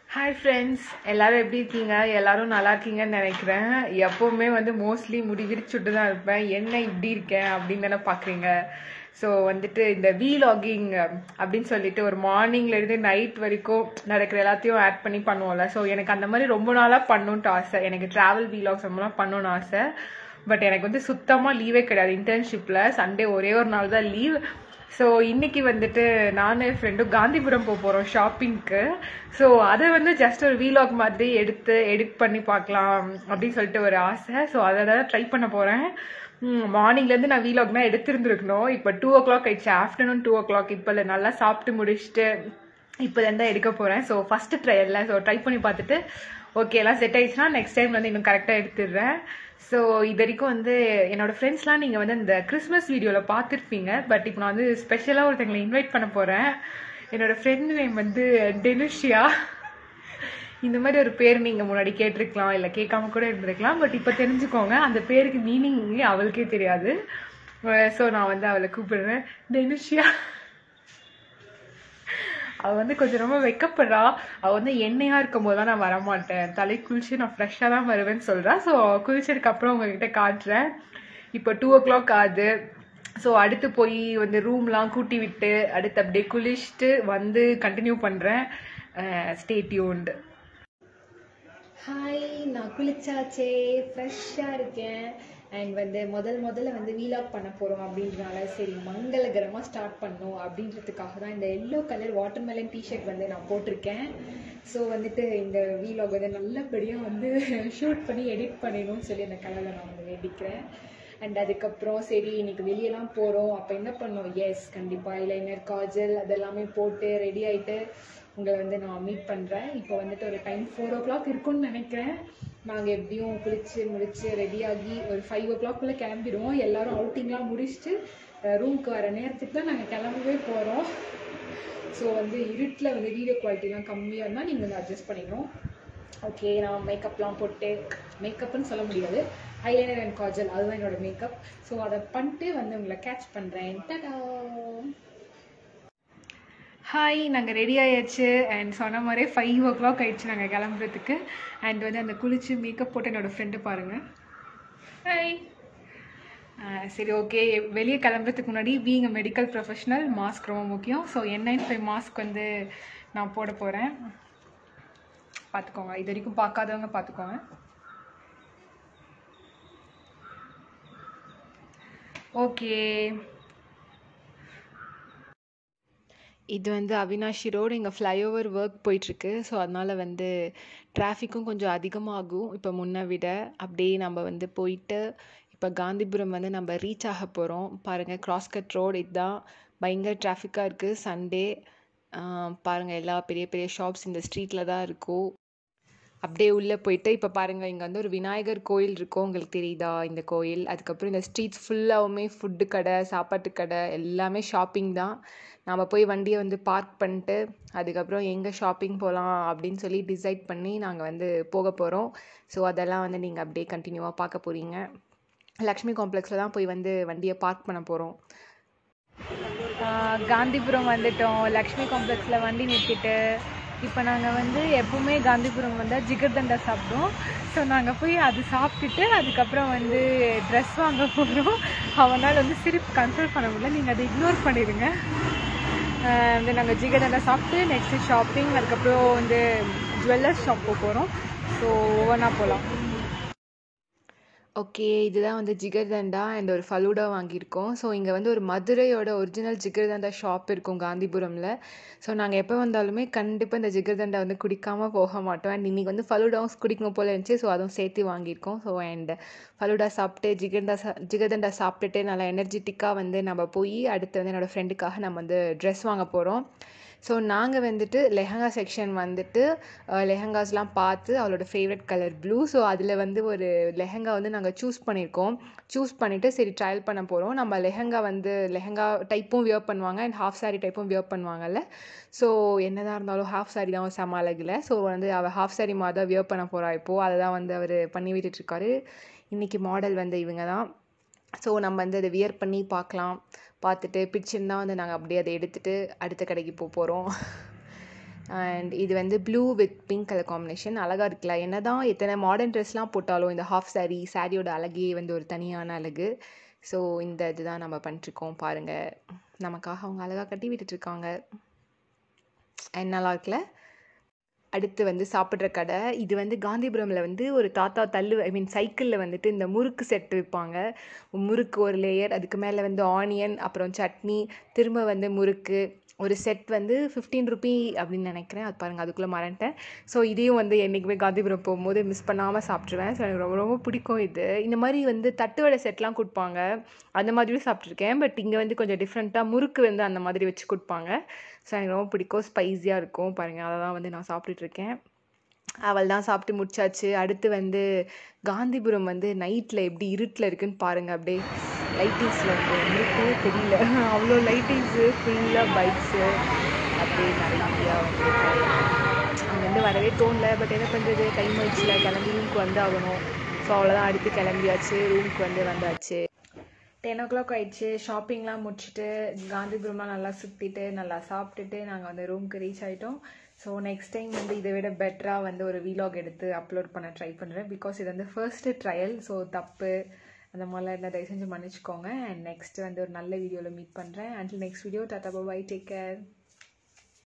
hi friends எல்லாரும் எப்படி இருக்கீங்க எல்லாரும் நல்லா இருக்கீங்கன்னு நினைக்கிறேன் எப்போவுமே வந்து மோஸ்ட்லி முடி விரிச்சுட்டு தான் இருப்பேன் என்ன இப்படி இருக்கேன் அப்படின்னு தானே பார்க்குறீங்க ஸோ வந்துட்டு இந்த வீலாகிங் அப்படின்னு சொல்லிட்டு ஒரு மார்னிங்லேருந்து நைட் வரைக்கும் நடக்கிற எல்லாத்தையும் ஆட் பண்ணி பண்ணுவோம்ல ஸோ எனக்கு அந்த மாதிரி ரொம்ப நாளாக பண்ணணுன்ட்டு ஆசை எனக்கு ட்ராவல் வீலாக்ஸ் ரொம்பலாம் பண்ணணும்னு ஆசை பட் எனக்கு வந்து சுத்தமாக லீவே கிடையாது இன்டர்ன்ஷிப்பில் சண்டே ஒரே ஒரு நாள் தான் லீவ் ஸோ இன்னைக்கு வந்துட்டு நானும் என் ஃப்ரெண்டும் காந்திபுரம் போக போகிறோம் ஷாப்பிங்க்கு ஸோ அதை வந்து ஜஸ்ட் ஒரு வீலாக் மாதிரி எடுத்து எடிட் பண்ணி பார்க்கலாம் அப்படின்னு சொல்லிட்டு ஒரு ஆசை ஸோ அதை தான் ட்ரை பண்ண போகிறேன் மார்னிங்லேருந்து நான் வீலாக்னா எடுத்திருந்துருக்கணும் இப்போ டூ ஓ கிளாக் ஆயிடுச்சு ஆஃப்டர்நூன் டூ ஓ கிளாக் இப்போ நல்லா சாப்பிட்டு முடிச்சுட்டு இப்போலேருந்து தான் எடுக்க போகிறேன் ஸோ ஃபஸ்ட்டு ட்ரையல்ல ஸோ ட்ரை பண்ணி பார்த்துட்டு ஓகே எல்லாம் செட் ஆயிடுச்சுன்னா நெக்ஸ்ட் டைம் வந்து இன்னும் கரெக்டாக எடுத்துடுறேன் ஸோ இது வரைக்கும் வந்து என்னோட ஃப்ரெண்ட்ஸ்லாம் நீங்கள் வந்து இந்த கிறிஸ்மஸ் வீடியோவில் பார்த்துருப்பீங்க பட் இப்போ நான் வந்து ஸ்பெஷலாக ஒருத்தங்களை இன்வைட் பண்ண போகிறேன் என்னோட ஃப்ரெண்ட் நேம் வந்து டெனுஷியா இந்த மாதிரி ஒரு பேர் நீங்கள் முன்னாடி கேட்டிருக்கலாம் இல்லை கேட்காம கூட இருந்திருக்கலாம் பட் இப்போ தெரிஞ்சுக்கோங்க அந்த பேருக்கு மீனிங் அவளுக்கே தெரியாது ஸோ நான் வந்து அவளை கூப்பிடுறேன் டெனுஷியா அவ வந்து கொஞ்சம் ரொம்ப வெக்கப்படுறா அவ வந்து எண்ணெயா இருக்கும் போது தான் நான் வரமாட்டேன் தலை குளிச்சு நான் ஃப்ரெஷ்ஷாக தான் வருவேன்னு சொல்றா ஸோ குளிச்சதுக்கு அப்புறம் உங்ககிட்ட காட்டுறேன் இப்போ டூ ஓ கிளாக் ஆகுது ஸோ அடுத்து போய் வந்து ரூம்லாம் கூட்டி விட்டு அடுத்து அப்படியே குளிச்சுட்டு வந்து கண்டினியூ பண்ணுறேன் ஸ்டே டியூன்டு ஹாய் நான் குளிச்சாச்சே ஃப்ரெஷ்ஷாக இருக்கேன் அண்ட் வந்து முதல் முதல்ல வந்து வீலாக் பண்ண போகிறோம் அப்படின்றனால சரி மங்களகரமாக ஸ்டார்ட் பண்ணணும் அப்படின்றதுக்காக தான் இந்த எல்லோ கலர் வாட்டர்மெலன் டிஷர்ட் வந்து நான் போட்டிருக்கேன் ஸோ வந்துட்டு இந்த வீலாக் வந்து நல்லபடியாக வந்து ஷூட் பண்ணி எடிட் பண்ணிடணும்னு சொல்லி அந்த கலரில் நான் வந்து வேண்டிக்கிறேன் அண்ட் அதுக்கப்புறம் சரி இன்னைக்கு வெளியெல்லாம் போகிறோம் அப்போ என்ன பண்ணோம் எஸ் கண்டிப்பாக ஐலைனர் காஜல் அதெல்லாமே போட்டு ரெடி ஆகிட்டு உங்களை வந்து நான் மீட் பண்ணுறேன் இப்போ வந்துட்டு ஒரு டைம் ஃபோர் ஓ கிளாக் இருக்கும்னு நினைக்கிறேன் நாங்கள் எப்படியும் குளிச்சு முடிச்சு ரெடியாகி ஒரு ஃபைவ் ஓ கிளாக்குள்ளே கிளம்பிடுவோம் எல்லாரும் அவுட்டிங்லாம் முடிச்சுட்டு ரூமுக்கு வர நேரத்துக்கு தான் நாங்கள் கிளம்பவே போகிறோம் ஸோ வந்து இருட்டில் வந்து வீடியோ குவாலிட்டிலாம் கம்மியாக இருந்தால் நீங்கள் வந்து அட்ஜஸ்ட் பண்ணிக்கணும் ஓகே நான் மேக்கப்லாம் போட்டு மேக்கப்னு சொல்ல முடியாது ஐலைனர் அண்ட் காஜல் அதுதான் என்னோட மேக்கப் ஸோ அதை பண்ணிட்டு வந்து உங்களை கேட்ச் பண்ணுறேன் டடா ஹாய் நாங்கள் ரெடி ஆயாச்சு அண்ட் சொன்ன மாதிரி ஃபைவ் ஓ கிளாக் ஆயிடுச்சு நாங்கள் கிளம்புறதுக்கு அண்ட் வந்து அந்த குளிச்சு மேக்கப் போட்டு என்னோடய ஃப்ரெண்டு பாருங்கள் ஹாய் சரி ஓகே வெளியே கிளம்புறதுக்கு முன்னாடி being a medical professional mask ரொம்ப முக்கியம் so N nine five mask வந்து நான் போட போகிறேன் பார்த்துக்கோங்க இது வரைக்கும் பார்க்காதவங்க பார்த்துக்கோங்க ஓகே இது வந்து அவினாஷி ரோடு இங்கே ஃப்ளைஓவர் ஒர்க் போயிட்டுருக்கு ஸோ அதனால் வந்து டிராஃபிக்கும் கொஞ்சம் அதிகமாகும் இப்போ முன்ன விட அப்படியே நம்ம வந்து போயிட்டு இப்போ காந்திபுரம் வந்து நம்ம ரீச் ஆக போகிறோம் பாருங்கள் கிராஸ்கட் ரோடு இதுதான் பயங்கர டிராஃபிக்காக இருக்குது சண்டே பாருங்கள் எல்லா பெரிய பெரிய ஷாப்ஸ் இந்த ஸ்ட்ரீட்டில் தான் இருக்கும் அப்படியே உள்ளே போயிட்டு இப்போ பாருங்கள் இங்கே வந்து ஒரு விநாயகர் கோயில் இருக்கும் உங்களுக்கு தெரியுதா இந்த கோயில் அதுக்கப்புறம் இந்த ஸ்ட்ரீட்ஸ் ஃபுல்லாகவுமே ஃபுட்டு கடை சாப்பாட்டு கடை எல்லாமே ஷாப்பிங் தான் நாம் போய் வண்டியை வந்து பார்க் பண்ணிட்டு அதுக்கப்புறம் எங்கே ஷாப்பிங் போகலாம் அப்படின்னு சொல்லி டிசைட் பண்ணி நாங்கள் வந்து போக போகிறோம் ஸோ அதெல்லாம் வந்து நீங்கள் அப்படியே கண்டினியூவாக பார்க்க போகிறீங்க லக்ஷ்மி காம்ப்ளெக்ஸில் தான் போய் வந்து வண்டியை பார்க் பண்ண போகிறோம் காந்திபுரம் வந்துட்டோம் லக்ஷ்மி காம்ப்ளெக்ஸில் வண்டி நிறுத்திட்டு இப்போ நாங்கள் வந்து எப்பவுமே காந்திபுரம் வந்தால் ஜிகர்தண்டா சாப்பிடுவோம் ஸோ நாங்கள் போய் அது சாப்பிட்டுட்டு அதுக்கப்புறம் வந்து ட்ரெஸ் வாங்க போகிறோம் அவனால் வந்து சிரிப்பு கண்ட்ரோல் பண்ண முடியல நீங்கள் அதை இக்னோர் பண்ணிடுங்க வந்து நாங்கள் ஜிகர்தண்டா சாப்பிட்டு நெக்ஸ்ட்டு ஷாப்பிங் அதுக்கப்புறம் வந்து ஜுவல்லர்ஸ் ஷாப் போக போகிறோம் ஸோ ஒவ்வொன்றா போகலாம் ஓகே இதுதான் வந்து ஜிகர்தண்டா அண்ட் ஒரு ஃபலூடா வாங்கியிருக்கோம் ஸோ இங்கே வந்து ஒரு மதுரையோட ஒரிஜினல் ஜிகர்தண்டா ஷாப் இருக்கும் காந்திபுரமில் ஸோ நாங்கள் எப்போ வந்தாலுமே கண்டிப்பாக இந்த ஜிகர்தண்டா வந்து குடிக்காமல் போக மாட்டோம் அண்ட் இன்றைக்கி வந்து ஃபலூடாவும் குடிக்கணும் போல் இருந்துச்சு ஸோ அதுவும் சேர்த்து வாங்கியிருக்கோம் ஸோ அண்ட் ஃபலூடா சாப்பிட்டு ஜிகர்தா சா ஜிகர்தண்டா சாப்பிட்டுட்டு நல்லா எனர்ஜெட்டிக்காக வந்து நம்ம போய் அடுத்து வந்து என்னோடய ஃப்ரெண்டுக்காக நம்ம வந்து ட்ரெஸ் வாங்க போகிறோம் ஸோ நாங்கள் வந்துட்டு லெஹங்கா செக்ஷன் வந்துட்டு லெஹங்காஸ்லாம் பார்த்து அவளோட ஃபேவரட் கலர் ப்ளூ ஸோ அதில் வந்து ஒரு லெஹங்கா வந்து நாங்கள் சூஸ் பண்ணியிருக்கோம் சூஸ் பண்ணிவிட்டு சரி ட்ரையல் பண்ண போகிறோம் நம்ம லெஹங்கா வந்து லெஹங்கா டைப்பும் வியர் பண்ணுவாங்க அண்ட் ஹாஃப் சாரி டைப்பும் வியர் பண்ணுவாங்கல்ல ஸோ என்னதான் இருந்தாலும் ஹாஃப் சாரி தான் செம அழகில் ஸோ வந்து அவள் ஹாஃப் சாரி மாதிரி தான் வியர் பண்ண போகிறா இப்போது அதை தான் வந்து அவர் பண்ணி விட்டுட்ருக்காரு இன்றைக்கி மாடல் வந்து இவங்க தான் ஸோ நம்ம வந்து அதை வியர் பண்ணி பார்க்கலாம் பார்த்துட்டு பிடிச்சிருந்தா வந்து நாங்கள் அப்படியே அதை எடுத்துகிட்டு அடுத்த கடைக்கு போக போகிறோம் அண்ட் இது வந்து blue with pink colour combination அழகாக இருக்குல்ல என்ன தான் எத்தனை மாடர்ன் ட்ரெஸ்லாம் போட்டாலும் இந்த ஹாஃப் saree சாரியோட அழகே வந்து ஒரு தனியான அழகு ஸோ இந்த இதுதான் நம்ம பண்ணிட்டுருக்கோம் பாருங்கள் நமக்காக அவங்க அழகாக கட்டி விட்டுட்ருக்காங்க அண்ட் நல்லா இருக்குல்ல அடுத்து வந்து சாப்பிட்ற கடை இது வந்து காந்திபுரமில் வந்து ஒரு தாத்தா தள்ளு ஐ மீன் சைக்கிளில் வந்துட்டு இந்த முறுக்கு செட் விற்பாங்க முறுக்கு ஒரு லேயர் அதுக்கு மேலே வந்து ஆனியன் அப்புறம் சட்னி திரும்ப வந்து முறுக்கு ஒரு செட் வந்து ஃபிஃப்டீன் ருபி அப்படின்னு நினைக்கிறேன் அது பாருங்கள் அதுக்குள்ளே மறந்துட்டேன் ஸோ இதையும் வந்து என்றைக்குமே காந்திபுரம் போகும்போது மிஸ் பண்ணாமல் சாப்பிட்ருவேன் ஸோ எனக்கு ரொம்ப ரொம்ப பிடிக்கும் இது இந்த மாதிரி வந்து தட்டு வடை செட்லாம் கொடுப்பாங்க அந்த மாதிரியும் சாப்பிட்ருக்கேன் பட் இங்கே வந்து கொஞ்சம் டிஃப்ரெண்ட்டாக முறுக்கு வந்து அந்த மாதிரி வச்சு கொடுப்பாங்க ஸோ எனக்கு ரொம்ப பிடிக்கும் ஸ்பைஸியாக இருக்கும் பாருங்கள் அதை தான் வந்து நான் சாப்பிட்டுட்ருக்கேன் அவள் தான் சாப்பிட்டு முடிச்சாச்சு அடுத்து வந்து காந்திபுரம் வந்து நைட்டில் எப்படி இருட்டில் இருக்குன்னு பாருங்கள் அப்படியே லைட்டிங்ஸில் வந்து இருக்கவே தெரியல அவ்வளோ லைட்டிங்ஸு ஃபுல்லாக பைக்ஸு அப்படியே நிறையா வந்து அங்கேருந்து வரவே தோணல பட் என்ன பண்ணுறது டைம் ஆயிடுச்சுல கிளம்பி ரூமுக்கு வந்து ஆகணும் ஸோ அவ்வளோதான் அடுத்து கிளம்பியாச்சு ரூமுக்கு வந்து வந்தாச்சு டென் ஓ கிளாக் ஆயிடுச்சு ஷாப்பிங்லாம் முடிச்சுட்டு காந்திபுரம்லாம் நல்லா சுற்றிட்டு நல்லா சாப்பிட்டுட்டு நாங்கள் வந்து ரூமுக்கு ரீச் ஆகிட்டோம் ஸோ நெக்ஸ்ட் டைம் வந்து இதை விட பெட்டராக வந்து ஒரு வீலாக் எடுத்து அப்லோட் பண்ண ட்ரை பண்ணுறேன் பிகாஸ் இது வந்து ஃபர்ஸ்ட்டு ட்ரையல் ஸோ தப்பு அந்த மாதிரிலாம் இருந்தால் தயவு செஞ்சு மன்னிச்சுக்கோங்க அண்ட் நெக்ஸ்ட் வந்து ஒரு நல்ல வீடியோவில் மீட் பண்ணுறேன் until next video tata bye take care